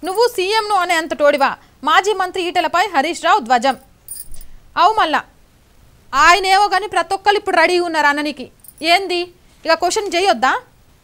నువ్వు సీఎంను అనే అంత తోడివా మాజీ మంత్రి ఈటెలపై హరీష్ రావు ధ్వజం అవు మళ్ళా ఆయనేమో కానీ ప్రతి ఒక్కరు ఇప్పుడు రెడీ ఉన్నారు అన్ననికి ఏంది ఇక క్వశ్చన్ చేయొద్దా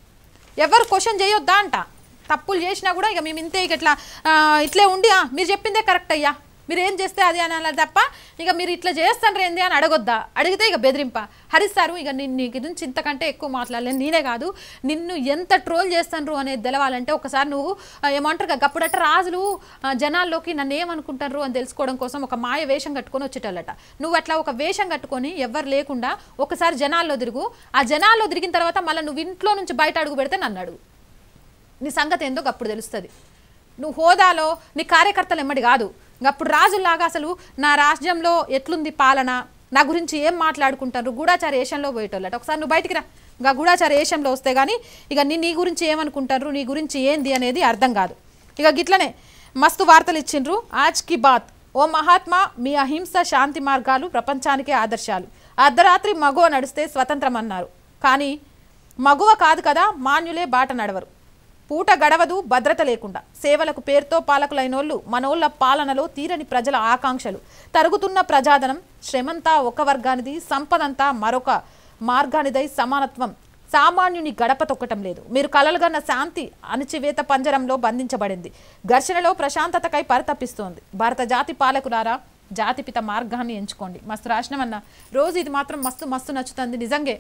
ఎవరు క్వశ్చన్ చేయొద్దా అంట తప్పులు చేసినా కూడా ఇక మేము ఇంతే ఇక ఇట్లా ఆ, ఇట్లే ఉండి "ఆ, మీరు చెప్పిందే కరెక్ట్ అయ్యా మీరు ఏం చేస్తే అది అని అనాలి తప్ప ఇక మీరు ఇట్లా చేస్తాను ఏంది అని అడగొద్దా అడిగితే ఇక బెదిరింప హరీష్ సారు ఇక నిన్ను నీ గురించి ఇంతకంటే ఎక్కువ మాట్లాడలేను నేనే కాదు నిన్ను ఎంత ట్రోల్ చేస్తాను అనేది తెలవాలంటే ఒకసారి నువ్వు ఆ, ఏమంటారు కదా అప్పుడట రాజులు ఆ, జనాల్లోకి నన్ను ఏమనుకుంటారు అని తెలుసుకోవడం కోసం ఒక మాయ వేషం కట్టుకొని వచ్చేటోళ్ళట నువ్వు అట్లా ఒక వేషం కట్టుకొని ఎవ్వరు లేకుండా ఒకసారి జనాల్లో తిరుగు ఆ జనాల్లో తిరిగిన తర్వాత మళ్ళీ నువ్వు ఇంట్లో నుంచి బయట అడుగు పెడితే నన్ను అడుగు నీ సంగతి ఏందో అప్పుడు తెలుస్తుంది నువ్వు హోదాలో నీ కార్యకర్తలు ఎమ్మడి కాదు ఇంక అప్పుడు రాజుల్లాగా అసలు నా రాజ్యంలో ఎట్లుంది పాలన నా గురించి ఏం మాట్లాడుకుంటారు గూఢాచార ఏషంలో పోయేటోళ్ళట ఒకసారి నువ్వు బయటికి రా ఇంకా గూఢాచార ఏషంలో వస్తే కానీ ఇక నీ నీ గురించి ఏమనుకుంటారు నీ గురించి ఏంది అనేది అర్థం కాదు ఇక గిట్లనే మస్తు వార్తలు ఇచ్చిండ్రు ఆజ్ కి బాత్ ఓ మహాత్మా మీ అహింస శాంతి మార్గాలు ప్రపంచానికే ఆదర్శాలు అర్ధరాత్రి మగువ నడిస్తే స్వతంత్రం అన్నారు కానీ మగువ కాదు కదా మాన్యులే బాట నడవరు పూట గడవదు భద్రత లేకుండా సేవలకు పేరుతో పాలకులైనోళ్ళు మనోళ్ళ పాలనలో తీరని ప్రజల ఆకాంక్షలు తరుగుతున్న ప్రజాధనం శ్రమంతా ఒక వర్గానిది సంపదంతా మరొక మార్గానిదై సమానత్వం సామాన్యుని గడప తొక్కటం లేదు మీరు కలలుగన్న శాంతి అణచివేత పంజరంలో బంధించబడింది ఘర్షణలో ప్రశాంతతకై పరితపిస్తోంది భారత జాతి పాలకులారా జాతిపిత మార్గాన్ని ఎంచుకోండి మస్తు రాసినమన్న రోజు ఇది మాత్రం మస్తు మస్తు నచ్చుతుంది నిజంగే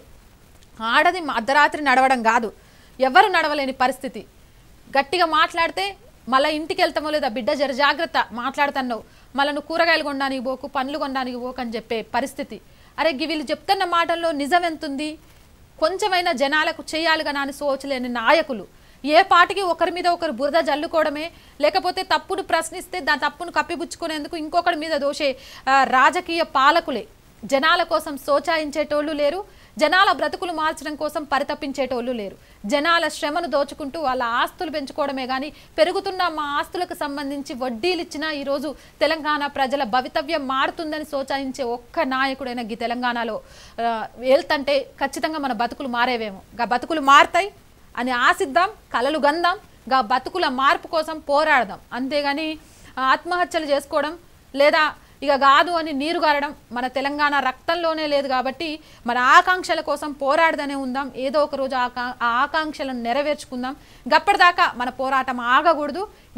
ఆడది అర్ధరాత్రి నడవడం కాదు ఎవరు నడవలేని పరిస్థితి గట్టిగా మాట్లాడితే మళ్ళీ ఇంటికి వెళ్తామో లేదా బిడ్డ జర జాగ్రత్త మాట్లాడుతున్నావు మళ్ళీ నువ్వు కూరగాయలు కొనడానికి పోకు పండ్లు కొనడానికి పోకు అని చెప్పే పరిస్థితి అరే గి వీళ్ళు చెప్తున్న మాటల్లో నిజం ఎంతుంది కొంచెమైనా జనాలకు చేయాలి కదా అని సోచలేని నాయకులు ఏ పాటికి ఒకరి మీద ఒకరు బురద జల్లుకోవడమే లేకపోతే తప్పును ప్రశ్నిస్తే దాని తప్పును కప్పిపుచ్చుకునేందుకు ఇంకొకరి మీద దోషే ఆ, రాజకీయ పాలకులే జనాల కోసం సోచాయించేటోళ్ళు లేరు జనాల బ్రతుకులు మార్చడం కోసం పరితపించేటోళ్ళు లేరు జనాల శ్రమను దోచుకుంటూ వాళ్ళ ఆస్తులు పెంచుకోవడమే కానీ పెరుగుతున్న మా ఆస్తులకు సంబంధించి వడ్డీలు ఇచ్చినా ఈరోజు తెలంగాణ ప్రజల భవితవ్యం మారుతుందని సోచాయించే ఒక్క నాయకుడైన ఈ తెలంగాణలో ఆ, వెళ్తంటే ఖచ్చితంగా మన బతుకులు మారేవేమో గా బతుకులు మారుతాయి అని ఆశిద్దాం కలలు గందాం గా బతుకుల మార్పు కోసం పోరాడదాం అంతేగాని ఆ, ఆత్మహత్యలు చేసుకోవడం లేదా ఇక కాదు అని నీరు గారడం మన తెలంగాణ రక్తంలోనే లేదు కాబట్టి మన ఆకాంక్షల కోసం పోరాడదనే ఉందాం ఏదో ఒక రోజు ఆకా ఆ ఆకాంక్షలను నెరవేర్చుకుందాం గప్పటిదాకా మన పోరాటం ఆగకూడదు